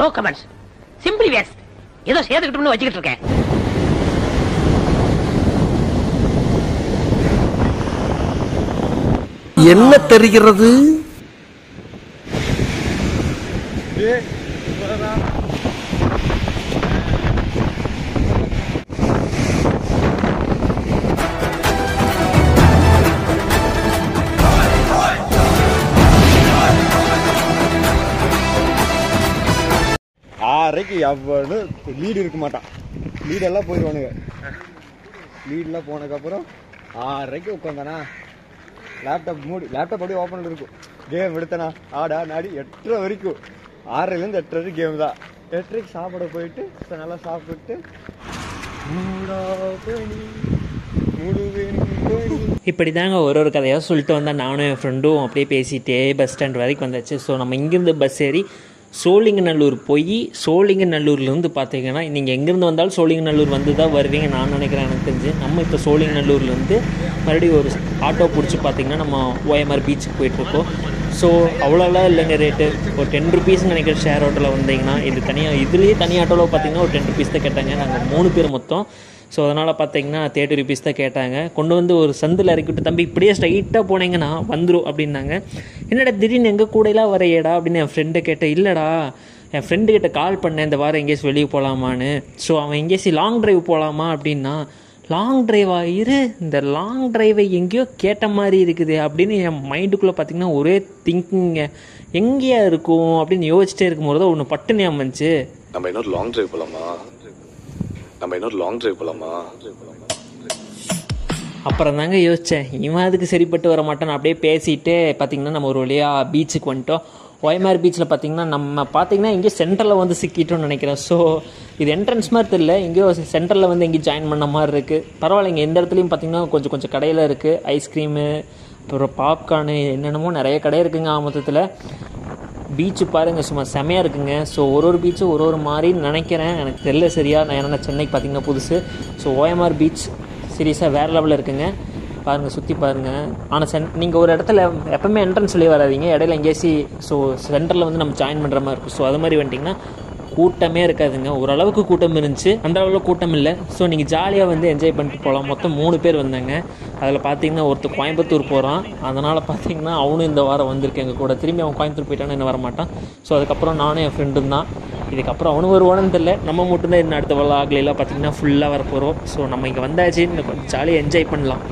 No comments simply waste ஏதோ சேர்த்துக்கிட்டோம்னு வச்சுக்கிட்டு இருக்கேன் என்ன தெரிகிறது ஆறரைக்கு எவ்வளவு லீடு இருக்க மாட்டான் லீடெல்லாம் போயிடுவானுங்க லீடெல்லாம் போனதுக்கப்புறம் ஆறரைக்கு உட்காந்தானா லேப்டாப் மூடி லேப்டாப் அப்படியே ஓப்பனில் இருக்கும் கேம் எடுத்தனா ஆடா நாடி எட்டரை வரைக்கும் ஆறரைலேருந்து எட்டரை வரைக்கும் கேம் தான் எட்டரைக்கு சாப்பிட போயிட்டு இப்ப நல்லா சாப்பிட்டு மூடா பனி, மூடுவேன் பனி. இப்படி தாங்க ஒரு ஒரு கதையாக சொல்லிட்டு வந்தேன் நானும் என் ஃப்ரெண்டும் அப்படியே பேசிகிட்டே பஸ் ஸ்டாண்ட் வரைக்கும் வந்தாச்சு ஸோ நம்ம இங்கேருந்து பஸ் ஏறி சோழிங்கநல்லூர் போய் சோழிங்கநல்லூர்லேருந்து பார்த்தீங்கன்னா நீங்கள் எங்கேருந்து வந்தாலும் சோழிங்கநல்லூர் வந்து தான் வருவீங்க நான் நினைக்கிறேன் எனக்கு தெரிஞ்சு நம்ம இப்போ சோழிங்கநல்லூர்லேருந்து மறுபடியும் ஒரு ஆட்டோ பிடிச்சி பார்த்தீங்கன்னா நம்ம ஓஎம்ஆர் பீச்சுக்கு போயிட்டுருக்கோம் ஸோ அவ்வளோலாம் இல்லைங்க ரேட்டு ஒரு டென் ருபீஸ் நினைக்கிற ஷேர் ஆட்டோவில் வந்தீங்கன்னா இது தனியாக இதுலேயே தனி ஆட்டோவில் பார்த்தீங்கன்னா ஒரு டென் ருபீஸ் தான் கேட்டாங்க நாங்கள் மூணு பேர் மொத்தம் ஸோ அதனால் பார்த்தீங்கன்னா தேர்ட்டி ருபீஸ் தான் கேட்டாங்க கொண்டு வந்து ஒரு சந்தில் இறக்கிவிட்டு தம்பி இப்படியே ஸ்ட்ரைட்டாக போனீங்கன்னா வந்துடும் அப்படின்னாங்க என்னடா திடீர்னு எங்கள் கூடையெல்லாம் வரையடா அப்படின்னு என் ஃப்ரெண்டை கேட்டேன் இல்லைடா என் ஃப்ரெண்டு கிட்ட கால் பண்ணேன் இந்த வாரம் எங்கேயாச்சும் வெளியே போகலாமான்னு ஸோ அவன் எங்கேயாச்சும் லாங் டிரைவ் போகலாமா அப்படின்னா லாங் டிரைவா இரு இந்த லாங் டிரைவை எங்கேயோ கேட்ட மாதிரி இருக்குது அப்படின்னு என் மைண்டுக்குள்ளே பார்த்தீங்கன்னா ஒரே திங்கிங்க எங்கேயா இருக்கும் அப்படின்னு யோசிச்சிட்டே இருக்கும்போது தான் ஒன்று பட்டு ஞாபகம் வந்துச்சு நம்ம இன்னொரு லாங் டிரைவ் போலாமா நம்ம இன்னொரு லாங் டிரைவ் போலாமா அப்புறம் தாங்க யோசித்தேன் இவன் அதுக்கு சரிப்பட்டு வர மாட்டான் அப்படியே பேசிட்டு பார்த்தீங்கன்னா நம்ம ஒரு வழியாக பீச்சுக்கு வந்துட்டோம் ஒயமார் பீச்சில் பார்த்தீங்கன்னா நம்ம பார்த்தீங்கன்னா எங்கேயோ சென்டரில் வந்து சிக்கிட்டோம்னு நினைக்கிறேன் ஸோ இது என்ட்ரன்ஸ் மாதிரி தெரியல எங்கேயோ சென்டரில் வந்து எங்கேயும் ஜாயின் பண்ண மாதிரி இருக்குது பரவாயில்லைங்க எந்த இடத்துலையும் பார்த்தீங்கன்னா கொஞ்சம் கொஞ்சம் கடையில் இருக்குது ஐஸ்கிரீமு அப்புறம் பாப்கார்னு என்னென்னமோ நிறைய கடை இருக்குங்க மொத்தத்தில் பீச்சு பாருங்கள் சும்மா செமையாக இருக்குங்க ஸோ ஒரு ஒரு பீச்சும் ஒரு ஒரு மாதிரி நினைக்கிறேன் எனக்கு தெரியல சரியா நான் ஏன்னா சென்னைக்கு பார்த்தீங்கன்னா புதுசு ஸோ ஓஎம்ஆர் பீச் சீரியஸாக வேறு லெவலில் இருக்குங்க பாருங்கள் சுற்றி பாருங்கள் ஆனால் சென் நீங்கள் ஒரு இடத்துல எப்பவுமே என்ட்ரன்ஸ் வெளியே வராதீங்க இடையில எங்கேயாச்சு ஸோ சென்டரில் வந்து நம்ம ஜாயின் பண்ணுற மாதிரி இருக்கும் ஸோ அது மாதிரி வந்துட்டிங்கன்னா கூட்டமே இருக்காதுங்க ஓரளவுக்கு கூட்டம் இருந்துச்சு அந்த அளவில் கூட்டம் இல்லை ஸோ நீங்கள் ஜாலியாக வந்து என்ஜாய் பண்ணிட்டு போகலாம் மொத்தம் மூணு பேர் வந்தாங்க அதில் பார்த்தீங்கன்னா ஒருத்தர் கோயம்புத்தூர் போகிறான் அதனால் பார்த்தீங்கன்னா அவனும் இந்த வாரம் வந்திருக்கு எங்கள் கூட திரும்பி அவன் கோயம்புத்தூர் போயிட்டான்னு என்ன வர மாட்டான் ஸோ அதுக்கப்புறம் நானும் என் ஃப்ரெண்டும் தான் இதுக்கப்புறம் அவனும் வருவானு தெரியல நம்ம மட்டும்தான் இன்னும் அடுத்த வளாகிலாம் பார்த்தீங்கன்னா ஃபுல்லாக வர போகிறோம் ஸோ நம்ம இங்கே வந்தாச்சு இன்னும் கொஞ்சம் ஜாலியாக என்ஜாய் பண்ணலாம்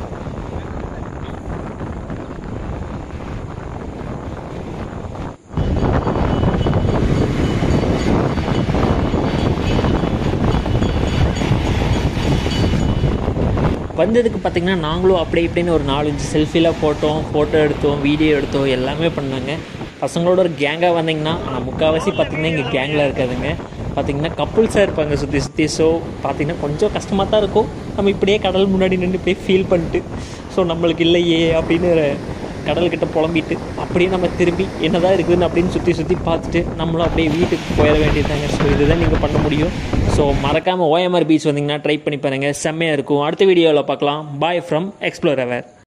வந்ததுக்கு பார்த்திங்கன்னா நாங்களும் அப்படி இப்படின்னு ஒரு நாலஞ்சு செல்ஃபிலாம் போட்டோம் ஃபோட்டோ எடுத்தோம் வீடியோ எடுத்தோம் எல்லாமே பண்ணாங்க பசங்களோட ஒரு கேங்காக வந்தீங்கன்னா ஆனால் முக்கால்வாசி பார்த்திங்கன்னா இங்கே கேங்கில் இருக்காதுங்க பார்த்திங்கன்னா கப்புள்ஸாக இருப்பாங்க சுற்றி சுற்றி ஸோ பார்த்திங்கன்னா கொஞ்சம் கஷ்டமாக தான் இருக்கும் நம்ம இப்படியே கடல் முன்னாடி நின்று போய் ஃபீல் பண்ணிட்டு ஸோ நம்மளுக்கு இல்லையே அப்படின்னு கடல்கிட்ட புலம்பிட்டு அப்படியே நம்ம திரும்பி என்னதான் இருக்குதுன்னு அப்படின்னு சுற்றி சுற்றி பார்த்துட்டு நம்மளும் அப்படியே வீட்டுக்கு போயிட வேண்டியதாங்க ஸோ இதுதான் நீங்கள் பண்ண முடியும் ஸோ மறக்காமல் ஓஎம்ஆர் பீச் வந்தீங்கன்னா ட்ரை பண்ணி பாருங்கள் செம்மையாக இருக்கும் அடுத்த வீடியோவில் பார்க்கலாம் பாய் ஃப்ரம் எக்ஸ்ப்ளோர் அவர்